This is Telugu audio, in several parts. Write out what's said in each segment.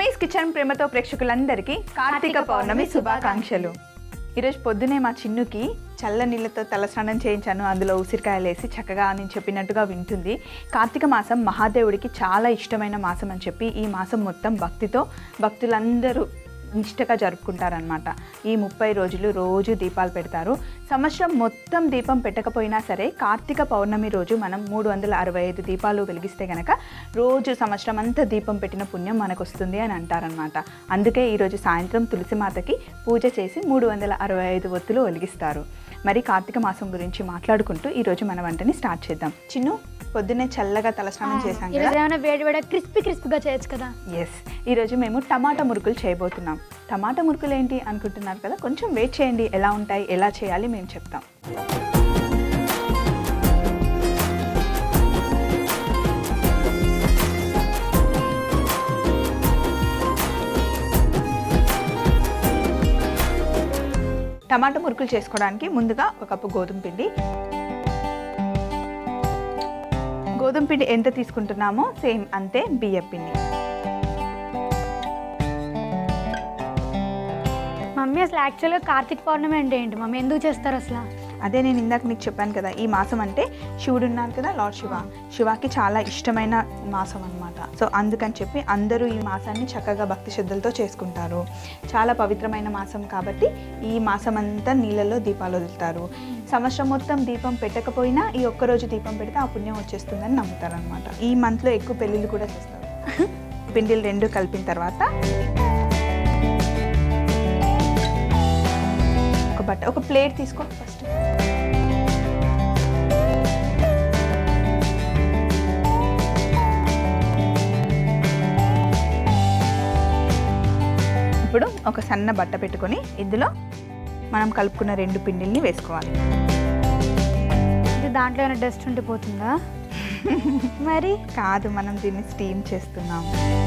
రమేష్ కిచెన్ ప్రేమతో ప్రేక్షకులందరికీ కార్తీక పౌర్ణమి శుభాకాంక్షలు ఈరోజు పొద్దునే మా చిన్నుకి చల్ల నీళ్ళతో తలస్నానం చేయించాను అందులో ఉసిరికాయలు వేసి చక్కగా నేను చెప్పినట్టుగా వింటుంది కార్తీక మాసం మహాదేవుడికి చాలా ఇష్టమైన మాసం అని చెప్పి ఈ మాసం మొత్తం భక్తితో భక్తులందరూ నిష్టగా జరుపుకుంటారనమాట ఈ ముప్పై రోజులు రోజు దీపాలు పెడతారు సంవత్సరం మొత్తం దీపం పెట్టకపోయినా సరే కార్తీక పౌర్ణమి రోజు మనం మూడు వందల అరవై ఐదు దీపాలు వెలిగిస్తే గనక రోజు సంవత్సరం అంతా దీపం పెట్టిన పుణ్యం మనకు వస్తుంది అని అంటారనమాట అందుకే ఈరోజు సాయంత్రం తులసి మాతకి పూజ చేసి మూడు వందల అరవై ఐదు ఒత్తులు వెలిగిస్తారు మరి కార్తీక మాసం గురించి మాట్లాడుకుంటూ ఈరోజు మన వంటని స్టార్ట్ చేద్దాం చిన్ను పొద్దున్నే చల్లగా తలస్నానం చేశాం కదా ఈరోజు ఏమైనా వేడి వేడి క్రిస్పీ క్రిస్పీగా చేయొచ్చు కదా ఎస్ ఈరోజు మేము టమాటా మురుకులు చేయబోతున్నాం టమాటా మురుకులు ఏంటి అనుకుంటున్నారు కదా కొంచెం వెయిట్ చేయండి ఎలా ఉంటాయి ఎలా చేయాలి మేము చెప్తాం టమాటా మురుకులు చేసుకోవడానికి ముందుగా ఒక కప్పు గోధుమ పిండి గోధుమ పిండి ఎంత తీసుకుంటున్నామో సేమ్ అంతే బియ్యం పిండి మమ్మీ అసలు యాక్చువల్గా కార్తీక పౌర్ణమి అంటే ఏంటి మమ్మీ ఎందుకు చేస్తారు అసలు అదే నేను ఇందాక నీకు చెప్పాను కదా ఈ మాసం అంటే శివుడు ఉన్నారు కదా లార్డ్ శివ శివాకి చాలా ఇష్టమైన మాసం అన్నమాట సో అందుకని చెప్పి అందరూ ఈ మాసాన్ని చక్కగా భక్తి శ్రద్ధలతో చేసుకుంటారు చాలా పవిత్రమైన మాసం కాబట్టి ఈ మాసం అంతా నీళ్ళలో దీపాలు వదులుతారు సంవత్సరం మొత్తం దీపం పెట్టకపోయినా ఈ ఒక్కరోజు దీపం పెడితే ఆ పుణ్యం వచ్చేస్తుందని నమ్ముతారు అనమాట ఈ మంత్లో ఎక్కువ పెళ్ళిళ్ళు కూడా చేస్తారు పిండిలు రెండు కలిపిన తర్వాత ఒక బట్ట ఒక ప్లేట్ తీసుకో ఫస్ట్ ఇప్పుడు ఒక సన్న బట్ట పెట్టుకొని ఇందులో మనం కలుపుకున్న రెండు పిండిల్ని వేసుకోవాలి ఇది దాంట్లో ఏమైనా డస్ట్ ఉంటే పోతుందా మరి కాదు మనం దీన్ని స్టీమ్ చేస్తున్నాం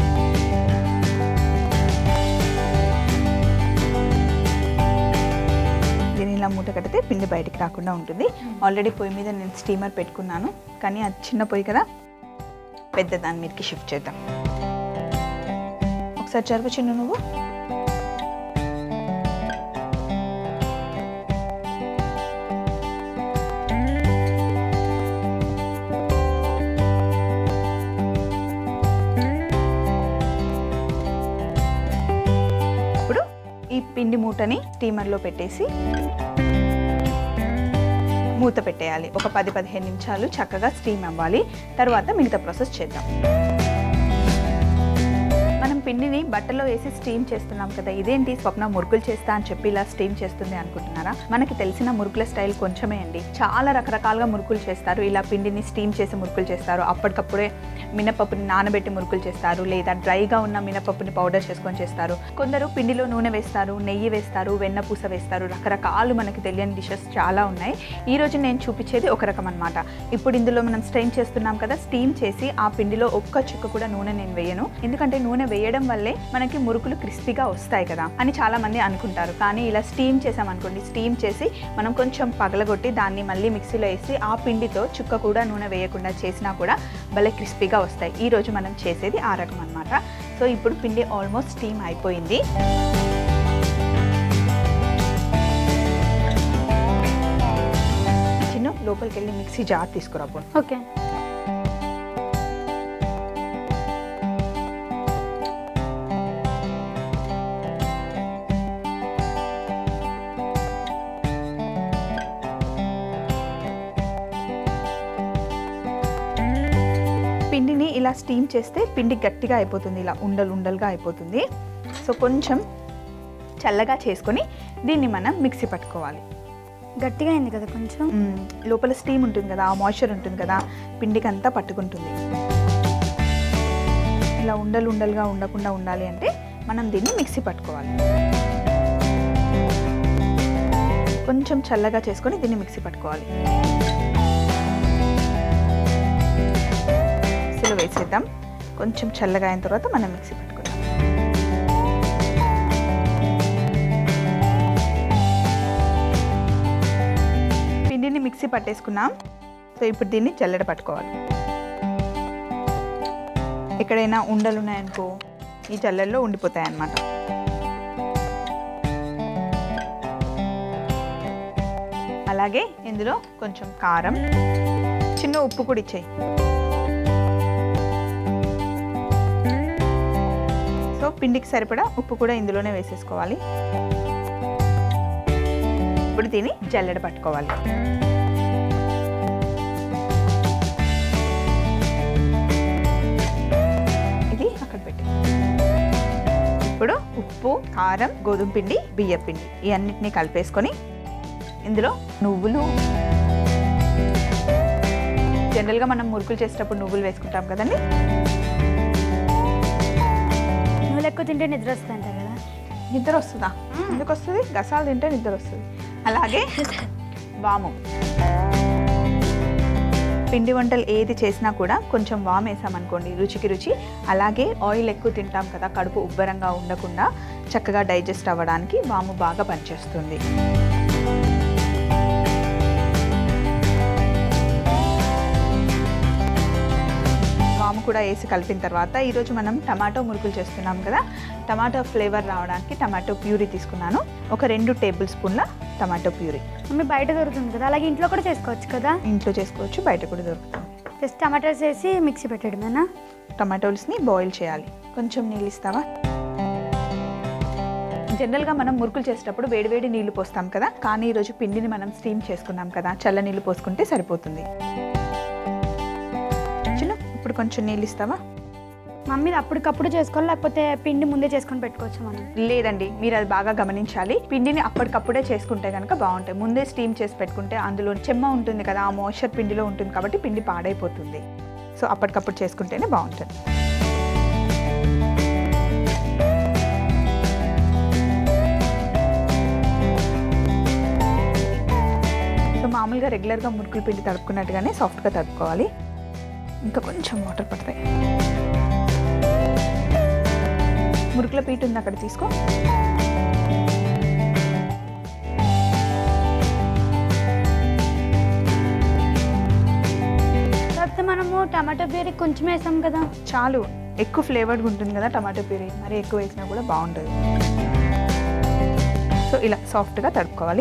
దీన్ని ఇలా మూట కడితే పిండి బయటికి రాకుండా ఉంటుంది ఆల్రెడీ పొయ్యి మీద నేను స్టీమర్ పెట్టుకున్నాను కానీ అది చిన్న పొయ్యి కదా పెద్ద దాని మీదకి షిఫ్ట్ చేద్దాం ఒకసారి జరుగు చిన్న నువ్వు ఇప్పుడు ఈ పిండి మూటని స్టీమర్లో పెట్టేసి మూత పెట్టేయాలి ఒక పది పదిహేను నిమిషాలు చక్కగా స్టీమ్ అవ్వాలి తర్వాత మిగతా ప్రాసెస్ చేద్దాం మనం పిండిని బట్టలో వేసి స్టీమ్ చేస్తున్నాం కదా ఇదేంటి స్వప్న మురుకులు చేస్తా అని చెప్పి ఇలా స్టీమ్ చేస్తుంది అనుకుంటున్నారా మనకి తెలిసిన మురుకుల స్టైల్ కొంచెమే అండి చాలా రకరకాలుగా మురుకులు చేస్తారు ఇలా పిండిని స్టీమ్ చేసి మురుకులు చేస్తారు అప్పటికప్పుడే మినపప్పుని నానబెట్టి మురుకులు చేస్తారు లేదా డ్రైగా ఉన్న మినపప్పుని పౌడర్ చేసుకొని చేస్తారు కొందరు పిండిలో నూనె వేస్తారు నెయ్యి వేస్తారు వెన్న పూస వేస్తారు రకరకాలు మనకి తెలియని డిషెస్ చాలా ఉన్నాయి ఈ రోజు నేను చూపించేది ఒక రకం అనమాట ఇప్పుడు ఇందులో మనం స్టెయిన్ చేస్తున్నాం కదా స్టీమ్ చేసి ఆ పిండిలో ఒక్క చుక్క కూడా నూనె నేను వేయను ఎందుకంటే నూనె వేయడం వల్లే మనకి మురుకులు క్రిస్పీగా వస్తాయి కదా అని చాలా మంది అనుకుంటారు కానీ ఇలా స్టీమ్ చేసామనుకోండి స్టీమ్ చేసి మనం కొంచెం పగలగొట్టి దాన్ని మళ్ళీ మిక్సీలో వేసి ఆ పిండితో చుక్క కూడా నూనె వేయకుండా చేసినా కూడా భలే క్రిస్పీగా వస్తాయి ఈ రోజు మనం చేసేది ఆ రకం అనమాట సో ఇప్పుడు పిండి ఆల్మోస్ట్ స్టీమ్ అయిపోయింది చిన్న లోపలికి వెళ్ళి మిక్సీ జార్ తీసుకురాబో ఓకే పిండిని ఇలా స్టీమ్ చేస్తే పిండి గట్టిగా అయిపోతుంది ఇలా ఉండలు ఉండలుగా అయిపోతుంది సో కొంచెం చల్లగా చేసుకొని దీన్ని మనం మిక్సీ పట్టుకోవాలి గట్టిగా అయింది కదా కొంచెం మ్మ్. లోపల స్టీమ్ ఉంటుంది కదా ఆ మాయిశ్చర్ ఉంటుంది కదా పిండికి అంతా పట్టుకుంటుంది ఇలా ఉండలు ఉండలుగా ఉండకుండా ఉండాలి అంటే మనం దీన్ని మిక్సీ పట్టుకోవాలి కొంచెం చల్లగా చేసుకొని దీన్ని మిక్సీ పట్టుకోవాలి మిక్సీలో వేసేద్దాం కొంచెం చల్లగా అయిన తర్వాత మనం మిక్సీ పట్టుకుందాం పిండిని మిక్సీ పట్టేసుకున్నాం సో ఇప్పుడు దీన్ని జల్లెడ పట్టుకోవాలి ఎక్కడైనా ఉండలు ఉన్నాయనుకో ఈ జల్లెల్లో ఉండిపోతాయి అన్నమాట అలాగే ఇందులో కొంచెం కారం చిన్న ఉప్పు కూడా ఇచ్చేయి సో పిండికి సరిపడా ఉప్పు కూడా ఇందులోనే వేసేసుకోవాలి ఇప్పుడు దీన్ని జల్లెడ పట్టుకోవాలి ఇది అక్కడ పెట్టి ఇప్పుడు ఉప్పు కారం గోధుమ పిండి బియ్య పిండి ఈ అన్నిటిని కలిపేసుకొని ఇందులో నువ్వులు జనరల్గా మనం మురుకులు చేసేటప్పుడు నువ్వులు వేసుకుంటాం కదండి నువ్వు ఎక్కువ తింటే నిద్ర వస్తుంది అంటారు కదా నిద్ర వస్తుందా ఎందుకు వస్తుంది గసాలు తింటే నిద్ర వస్తుంది అలాగే వాము పిండి వంటలు ఏది చేసినా కూడా కొంచెం వామ్ వేసామనుకోండి రుచికి రుచి అలాగే ఆయిల్ ఎక్కువ తింటాం కదా కడుపు ఉబ్బరంగా ఉండకుండా చక్కగా డైజెస్ట్ అవ్వడానికి వాము బాగా పనిచేస్తుంది వాము కూడా వేసి కలిపిన తర్వాత ఈరోజు మనం టమాటో మురుకులు చేస్తున్నాం కదా టమాటో ఫ్లేవర్ రావడానికి టమాటో ప్యూరీ తీసుకున్నాను ఒక రెండు టేబుల్ స్పూన్ల టమాటో ప్యూరీ మమ్మీ బయట దొరుకుతుంది కదా అలాగే ఇంట్లో కూడా చేసుకోవచ్చు కదా ఇంట్లో చేసుకోవచ్చు బయట కూడా దొరుకుతుంది జస్ట్ టమాటాస్ వేసి మిక్సీ పెట్టడమేనా టమాటోల్స్ని బాయిల్ చేయాలి కొంచెం నీళ్ళు ఇస్తావా జనరల్గా మనం మురుకులు చేసేటప్పుడు వేడివేడి నీళ్లు పోస్తాం కదా కానీ ఈరోజు పిండిని మనం స్టీమ్ చేసుకున్నాం కదా చల్ల నీళ్ళు పోసుకుంటే సరిపోతుంది చిన్న ఇప్పుడు కొంచెం నీళ్ళు ఇస్తావా మమ్మీ ఇది అప్పటికప్పుడు చేసుకోవాలి లేకపోతే పిండి ముందే చేసుకొని పెట్టుకోవచ్చు మనం లేదండి మీరు అది బాగా గమనించాలి పిండిని అప్పటికప్పుడే చేసుకుంటే కనుక బాగుంటాయి ముందే స్టీమ్ చేసి పెట్టుకుంటే అందులో చెమ్మ ఉంటుంది కదా ఆ మోయిశ్చర్ పిండిలో ఉంటుంది కాబట్టి పిండి పాడైపోతుంది సో అప్పటికప్పుడు చేసుకుంటేనే బాగుంటుంది సో మామూలుగా రెగ్యులర్గా మురుకులు పిండి తడుపుకున్నట్టుగానే సాఫ్ట్గా తడుపుకోవాలి ఇంకా కొంచెం వాటర్ పడతాయి మురుకుల పీట ఉంది అక్కడ తీసుకో కాకపోతే మనము టమాటో ప్యూరీ కొంచెం వేసాం కదా చాలు ఎక్కువ ఫ్లేవర్డ్గా ఉంటుంది కదా టమాటో ప్యూరీ మరి ఎక్కువ వేసినా కూడా బాగుంటుంది సో ఇలా సాఫ్ట్గా తడుపుకోవాలి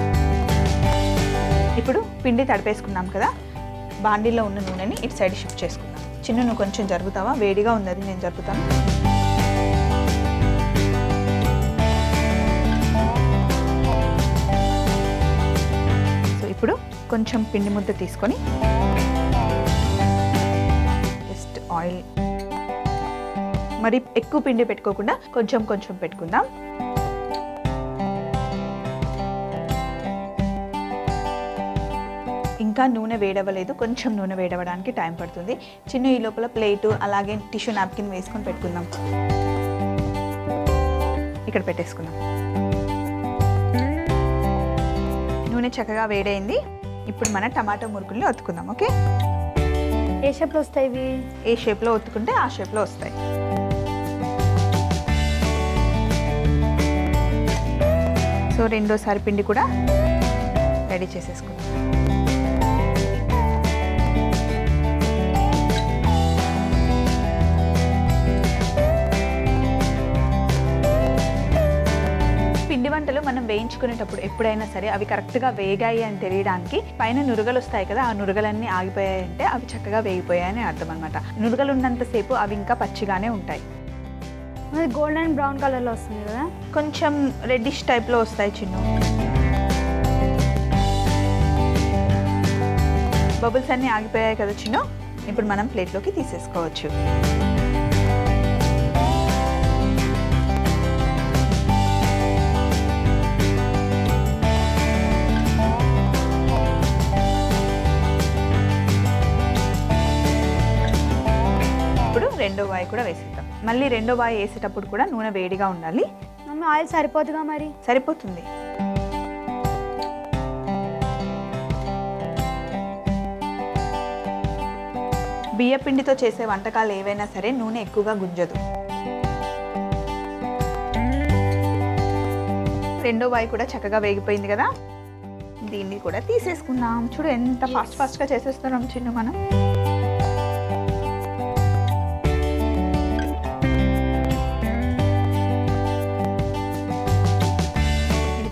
ఇప్పుడు పిండి తడిపేసుకున్నాం కదా బాండీలో ఉన్న నూనెని ఇటు సైడ్ షిఫ్ట్ చేసుకుందాం చిన్న నువ్వు కొంచెం జరుగుతావా వేడిగా ఉంది అది నేను జరుపుతాను సో ఇప్పుడు కొంచెం పిండి ముద్ద తీసుకొని జస్ట్ ఆయిల్ మరి ఎక్కువ పిండి పెట్టుకోకుండా కొంచెం కొంచెం పెట్టుకుందాం ఇంకా నూనె వేడవ్వలేదు కొంచెం నూనె వేడవడానికి టైం పడుతుంది చిన్న ఈ లోపల ప్లేటు అలాగే టిష్యూ నాప్కిన్ వేసుకొని పెట్టుకుందాం ఇక్కడ పెట్టేసుకుందాం నూనె చక్కగా వేడైంది ఇప్పుడు మన టమాటో మురుకుల్ని ఒత్తుకుందాం ఓకే ఏ షేప్లో వస్తాయి ఇవి ఏ షేప్లో ఒత్తుకుంటే ఆ షేప్లో వస్తాయి సో రెండోసారి పిండి కూడా రెడీ చేసేసుకుందాం పిండి వంటలు మనం వేయించుకునేటప్పుడు ఎప్పుడైనా సరే అవి కరెక్ట్గా వేగాయి అని తెలియడానికి పైన నురగలు వస్తాయి కదా ఆ నురగలన్నీ ఆగిపోయాయి అంటే అవి చక్కగా వేగిపోయాయని అర్థం అనమాట నురగలు ఉన్నంతసేపు అవి ఇంకా పచ్చిగానే ఉంటాయి అది గోల్డ్ అండ్ బ్రౌన్ కలర్లో వస్తుంది కదా కొంచెం రెడ్డిష్ టైప్లో వస్తాయి చిన్ను బబుల్స్ అన్నీ ఆగిపోయాయి కదా చిన్ను ఇప్పుడు మనం ప్లేట్లోకి తీసేసుకోవచ్చు ఇప్పుడు రెండో వాయి కూడా వేసేద్దాం మళ్ళీ రెండో వాయి వేసేటప్పుడు కూడా నూనె వేడిగా ఉండాలి మమ్మీ ఆయిల్ సరిపోతుందిగా మరి సరిపోతుంది బియ్య పిండితో చేసే వంటకాలు ఏవైనా సరే నూనె ఎక్కువగా గుంజదు రెండో వాయి కూడా చక్కగా వేగిపోయింది కదా దీన్ని కూడా తీసేసుకుందాం చూడు ఎంత ఫాస్ట్ ఫాస్ట్గా చేసేస్తున్నాం చిన్న మనం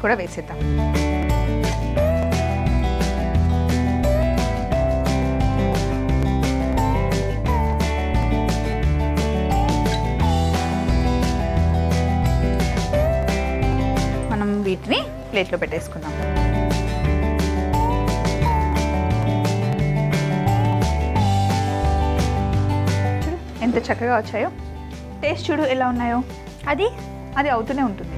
కూడా వేసేద్దాం మనం వీటిని ప్లేట్లో పెట్టేసుకుందాం చూడు ఎంత చక్కగా వచ్చాయో టేస్ట్ చూడు ఎలా ఉన్నాయో అది అది అవుతూనే ఉంటుంది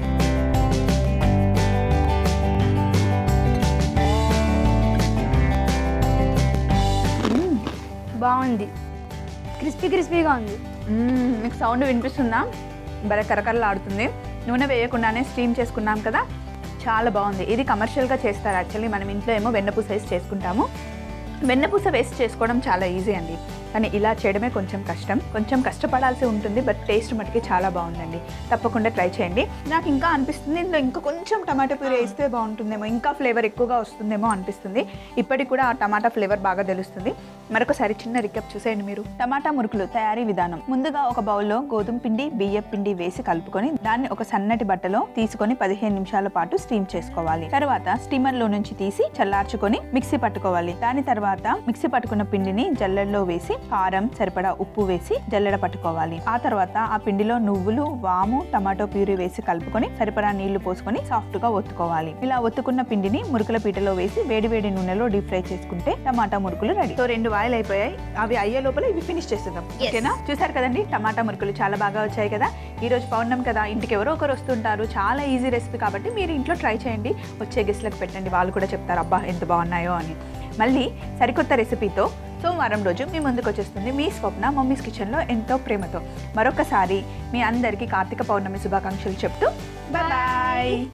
బాగుంది క్రిస్పీ క్రిస్పీగా ఉంది మ్మ్, మీకు సౌండ్ వినిపిస్తుందా భలే కరకరలాడుతుంది నూనె వేయకుండానే స్టీమ్ చేసుకున్నాం కదా చాలా బాగుంది ఇది కమర్షియల్గా చేస్తారు యాక్చువల్లీ మనం ఇంట్లో ఏమో వెన్నపూస వేసి చేసుకుంటాము వెన్నపూస వేసి చేసుకోవడం చాలా ఈజీ అండి కానీ ఇలా చేయడమే కొంచెం కష్టం కొంచెం కష్టపడాల్సి ఉంటుంది బట్ టేస్ట్ మటుకి చాలా బాగుందండి తప్పకుండా ట్రై చేయండి నాకు ఇంకా అనిపిస్తుంది ఇందులో ఇంకా కొంచెం టమాటా ప్యూరీ వేస్తే బాగుంటుందేమో ఇంకా ఫ్లేవర్ ఎక్కువగా వస్తుందేమో అనిపిస్తుంది ఇప్పటికి కూడా ఆ టమాటా ఫ్లేవర్ బాగా తెలుస్తుంది మరొకసారి చిన్న రికప్ చూసేయండి మీరు టమాటా మురుకులు తయారీ విధానం ముందుగా ఒక బౌల్లో గోధుమ పిండి బియ్యం పిండి వేసి కలుపుకొని దాన్ని ఒక సన్నటి బట్టలో తీసుకొని పదిహేను నిమిషాల పాటు స్టీమ్ చేసుకోవాలి తర్వాత స్టీమర్ లో నుంచి తీసి చల్లార్చుకొని మిక్సీ పట్టుకోవాలి దాని తర్వాత మిక్సీ పట్టుకున్న పిండిని జల్లెడలో వేసి కారం సరిపడా ఉప్పు వేసి జల్లెడ పట్టుకోవాలి ఆ తర్వాత ఆ పిండిలో నువ్వులు వాము టమాటో ప్యూరీ వేసి కలుపుకొని సరిపడా నీళ్లు పోసుకొని సాఫ్ట్ గా ఒత్తుకోవాలి ఇలా ఒత్తుకున్న పిండిని మురుకుల పీటలో వేసి వేడి వేడి నూనెలో డీప్ ఫ్రై చేసుకుంటే టమాటా మురుకులు రెడీ సో రెండు వాయిల్ అయిపోయాయి అవి అయ్యే లోపల ఇవి ఫినిష్ చేసేద్దాం ఓకేనా చూసారు కదండి టమాటా మురుకులు చాలా బాగా వచ్చాయి కదా ఈ రోజు పౌర్ణం కదా ఇంటికి ఎవరో ఒకరు వస్తుంటారు చాలా ఈజీ రెసిపీ కాబట్టి మీరు ఇంట్లో ట్రై చేయండి వచ్చే గెస్ట్లకు పెట్టండి వాళ్ళు కూడా చెప్తారు అబ్బా ఎంత బాగున్నాయో అని మళ్ళీ సరికొత్త రెసిపీతో సోమవారం రోజు మీ ముందుకు వచ్చేస్తుంది మీ స్వప్న మమ్మీస్ కిచెన్లో ఎంతో ప్రేమతో మరొకసారి మీ అందరికీ కార్తీక పౌర్ణమి శుభాకాంక్షలు చెప్తూ బాయ్